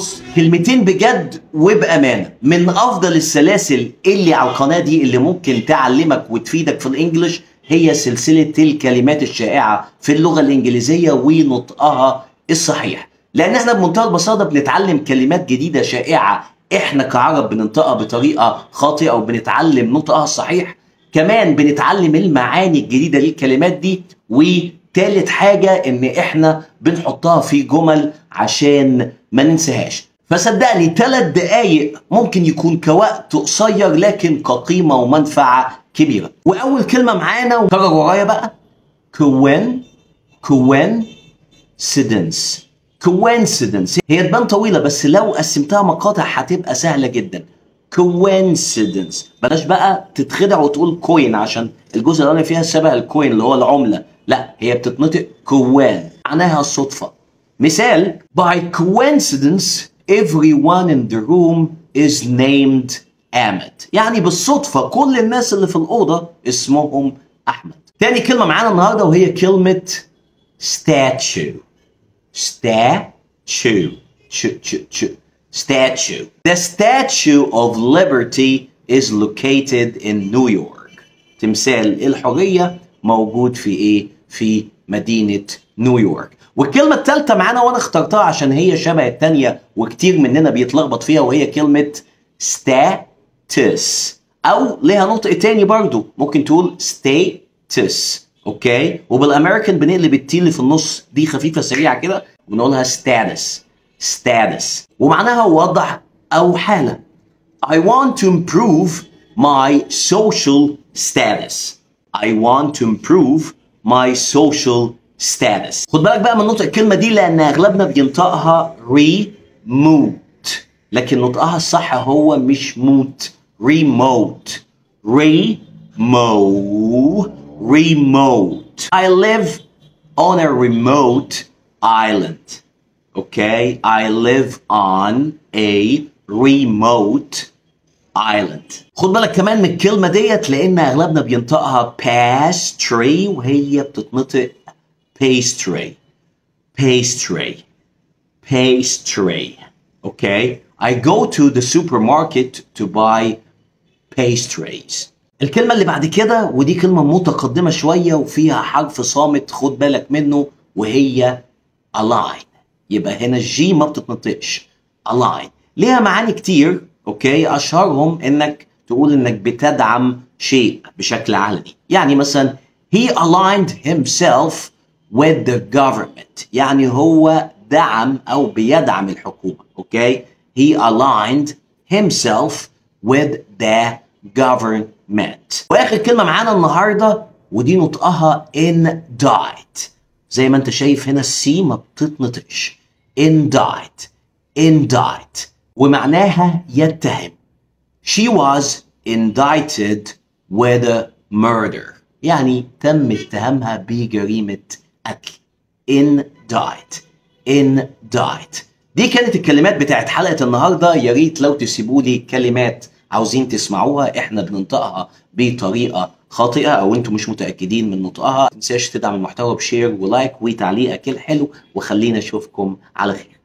كلمتين بجد وبامانه من افضل السلاسل اللي على القناه دي اللي ممكن تعلمك وتفيدك في الانجليش هي سلسله الكلمات الشائعه في اللغه الانجليزيه ونطقها الصحيح لان احنا بمنتهى البساطه بنتعلم كلمات جديده شائعه احنا كعرب بننطقها بطريقه خاطئه وبنتعلم نطقها الصحيح كمان بنتعلم المعاني الجديده للكلمات دي وتالت حاجه ان احنا بنحطها في جمل عشان ما ننساهاش فصدقني ثلاث دقايق ممكن يكون كوقت قصير لكن كقيمه ومنفعه كبيره واول كلمه معانا وكرر ورايا بقى كوين كوين سيدنس coincidence هي تبان طويلة بس لو قسمتها مقاطع هتبقى سهلة جدا coincidence بلاش بقى تتخدع وتقول كوين عشان الجزء الاولاني فيها شبه الكوين اللي هو العملة لا هي بتتنطق كوان معناها الصدفة مثال by coincidence everyone in the room is named Ahmed يعني بالصدفة كل الناس اللي في الأوضة اسمهم أحمد تاني كلمة معانا النهاردة وهي كلمة statue statue ch- ch- ch- statue the statue of liberty is located in New York تمثال الحرية موجود في ايه في مدينة نيويورك والكلمة الثالثة معانا وانا اخترتها عشان هي شبه الثانية وكتير مننا بيتلخبط فيها وهي كلمة status او ليها نطق تاني برضو ممكن تقول status اوكي وبالامريكان بنقلب التي اللي في النص دي خفيفه سريعه كده ونقولها status status ومعناها وضع او حاله I want to improve my social status I want to improve my social status خد بالك بقى من نطق الكلمه دي لان اغلبنا بينطقها remote لكن نطقها الصح هو مش موت remote remote remote. I live on a remote island. Okay? I live on a remote island. خد بالك كمان من الكلمة ديت لأن أغلبنا بينطقها pastry وهي بتتنطق pastry. Pastry. Pastry. Okay? I go to the supermarket to buy pastries. الكلمة اللي بعد كده ودي كلمة متقدمة شوية وفيها حرف صامت خد بالك منه وهي align يبقى هنا الجي ما بتتنطقش align ليها معاني كتير اوكي اشهرهم انك تقول انك بتدعم شيء بشكل علني يعني مثلا he aligned himself with the government يعني هو دعم او بيدعم الحكومة اوكي he aligned himself with the government واخر كلمه معانا النهارده ودي نطقها indict زي ما انت شايف هنا السي ما بتتنطقش indict indict ومعناها يتهم she was indicted with a murder يعني تم اتهامها بجريمه قتل indict indict دي كانت الكلمات بتاعت حلقه النهارده يا ريت لو تسيبوا لي كلمات عاوزين تسمعوها احنا بننطقها بطريقه خاطئه او انتم مش متاكدين من نطقها ما تنساش تدعم المحتوى بشير ولايك وتعليقك الحلو وخلينا اشوفكم على خير